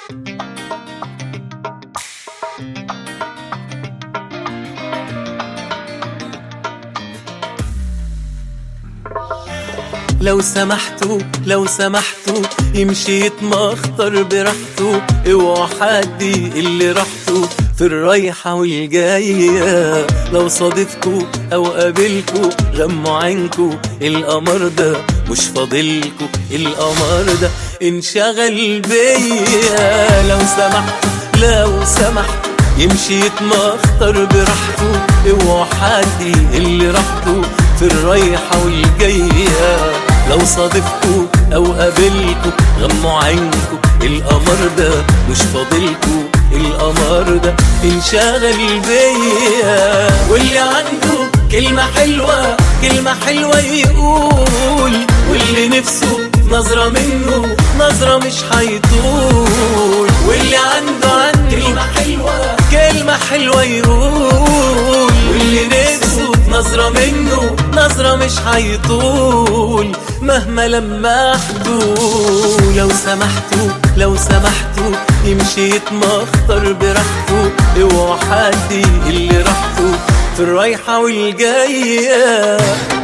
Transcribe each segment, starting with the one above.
لو سمحتوا لو سمحتوا يمشي يتمخطر براحته اوعوا حد اللي راحته في الرايحة والجاية لو صادفكوا أو قابلكوا غموا عينكوا القمر ده مش فاضلكوا القمر ده انشغل بيا لو سمحتوا لو سمحتوا يمشي يتمخطر براحته اوعوا حد اللي راحته في الرايحة والجاية لو صادفكوا أو قابلكوا غموا عينكوا القمر ده مش فاضلكوا القمر ده انشغل بيا واللي عنده كلمة حلوة كلمة حلوة يقول واللي نفسه نظرة منه نظرة مش هيطول واللي عنده عنده كلمة حلوة كلمة حلوة يقول واللي نفسه نظرة منه نظرة مش هيطول مهما لمحته لو سمحتوا لو سمحتوا يمشي يتمخطر براحته اوعوا حد اللي راحته في الرايحة والجاية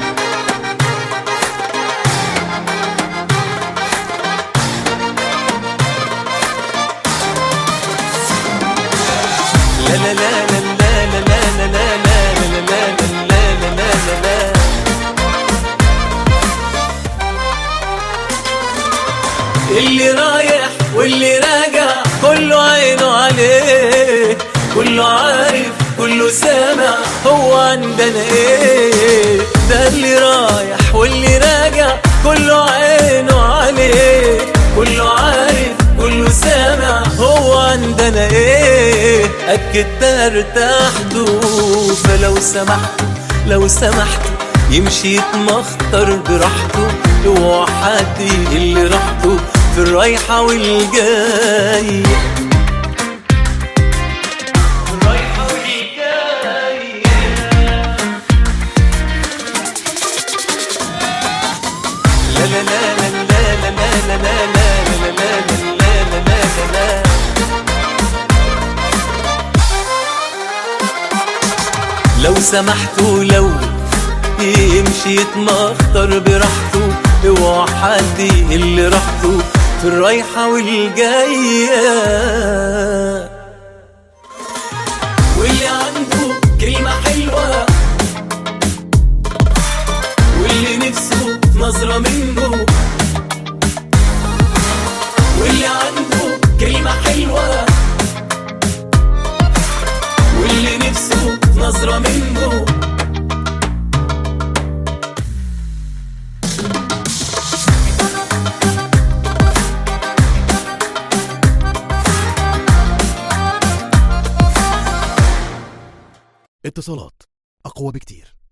لا لا لا لا لا لا لا لا لا لا لا لا لا لا لا اللي رايح واللي راجع كله عينه عليه كله عارف كله سامع هو عندنا ايه ده اللي رايح واللي راجع كله عينه عليه كله عارف كله سامع هو عندنا ايه اكد ارتحتوا فلو سمحتوا لو سمحتوا يمشي يتمخطر براحته اوعوا حد اللي راحته في الرايحة والجاية الرايحة والجاية لا لا لا لا لا لا لا لا لا لا لا لا لا لا لا لا لو سمحتوا لو يمشي يتمخطر براحته اوعوا حد اللي راحته في الرايحة والجاية واللي عنده كلمة حلوة واللي نفسه نظرة منه واللي عنده كلمة حلوة واللي نفسه نظرة منه اتصالات أقوى بكتير